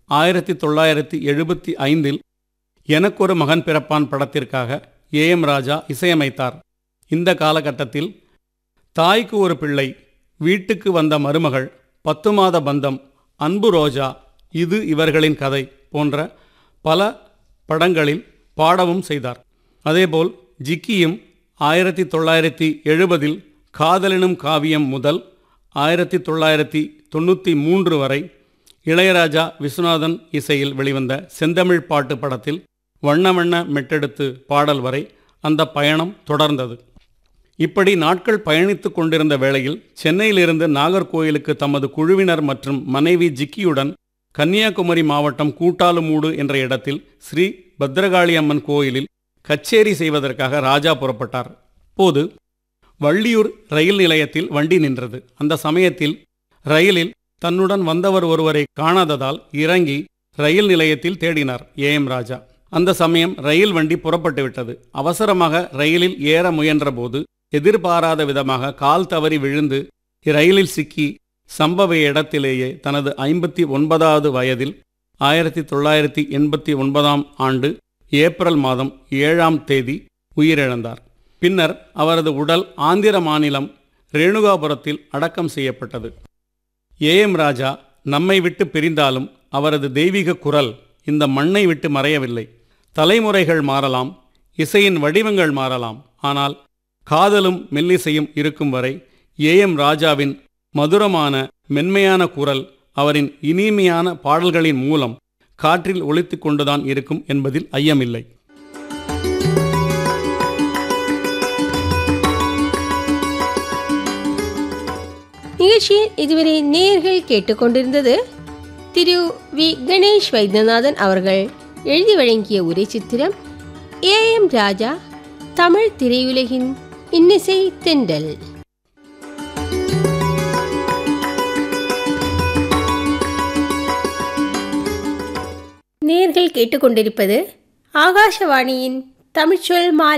ஆயிரத்தி தொள்ளாயிரத்தி எழுபத்தி ஐந்தில் எனக்கொரு மகன் பிறப்பான் படத்திற்காக ஏ எம் ராஜா இசையமைத்தார் இந்த காலகட்டத்தில் தாய்க்கு ஒரு பிள்ளை வீட்டுக்கு வந்த மருமகள் பத்து மாத பந்தம் அன்பு ரோஜா இது இவர்களின் கதை போன்ற பல படங்களில் பாடவும் செய்தார் அதேபோல் ஜிக்கியும் ஆயிரத்தி தொள்ளாயிரத்தி எழுபதில் காதலினும் காவியம் முதல் ஆயிரத்தி தொள்ளாயிரத்தி தொண்ணூற்றி மூன்று வரை இளையராஜா விஸ்வநாதன் இசையில் வெளிவந்த செந்தமிழ் பாட்டு படத்தில் வண்ண வண்ண மெட்டெடுத்து பாடல் வரை அந்த பயணம் தொடர்ந்தது இப்படி நாட்கள் பயணித்துக் கொண்டிருந்த வேளையில் சென்னையிலிருந்து நாகர்கோயிலுக்கு தமது குழுவினர் மற்றும் மனைவி ஜிக்கியுடன் கன்னியாகுமரி மாவட்டம் கூட்டாலுமூடு என்ற இடத்தில் ஸ்ரீ பத்ரகாளி அம்மன் கோயிலில் கச்சேரி செய்வதற்காக ராஜா புறப்பட்டார் போது வள்ளியூர் ரயில் நிலையத்தில் வண்டி நின்றது அந்த சமயத்தில் ரயிலில் தன்னுடன் வந்தவர் ஒருவரை காணாததால் இறங்கி ரயில் நிலையத்தில் தேடினார் ஏ எம் ராஜா அந்த சமயம் ரயில் வண்டி புறப்பட்டு விட்டது அவசரமாக ரயிலில் ஏற முயன்றபோது எதிர்பாராத விதமாக கால் தவறி விழுந்து ரயிலில் சிக்கி சம்பவ இடத்திலேயே தனது ஐம்பத்தி ஒன்பதாவது வயதில் ஆயிரத்தி தொள்ளாயிரத்தி எண்பத்தி ஒன்பதாம் ஆண்டு ஏப்ரல் மாதம் ஏழாம் தேதி உயிரிழந்தார் பின்னர் அவரது உடல் ஆந்திர மாநிலம் ரேணுகாபுரத்தில் அடக்கம் செய்யப்பட்டது ஏ எம் ராஜா நம்மை விட்டு பிரிந்தாலும் அவரது தெய்வீக குரல் இந்த மண்ணை விட்டு மறையவில்லை தலைமுறைகள் மாறலாம் இசையின் வடிவங்கள் மாறலாம் ஆனால் காதலும் மெல்லிசையும் இருக்கும் வரை ஏ எம் ராஜாவின் மதுரமான மென்மையான குரல் அவரின் இனிமையான பாடல்களின் மூலம் காற்றில் ஒலித்துக் கொண்டுதான் இருக்கும் என்பதில் ஐயமில்லை நிகழ்ச்சியில் இதுவரை நேர்கள் கேட்டுக்கொண்டிருந்தது திரு வி கணேஷ் வைத்தியநாதன் அவர்கள் எழுதி வழங்கிய உரை சித்திரம் ஏ எம் ராஜா தமிழ் திரையுலகின் இன்னிசை தெண்டல் நேர்கள் கேட்டுக்கொண்டிருப்பது ஆகாஷவாணியின் தமிழ்ச்சொல் மாலை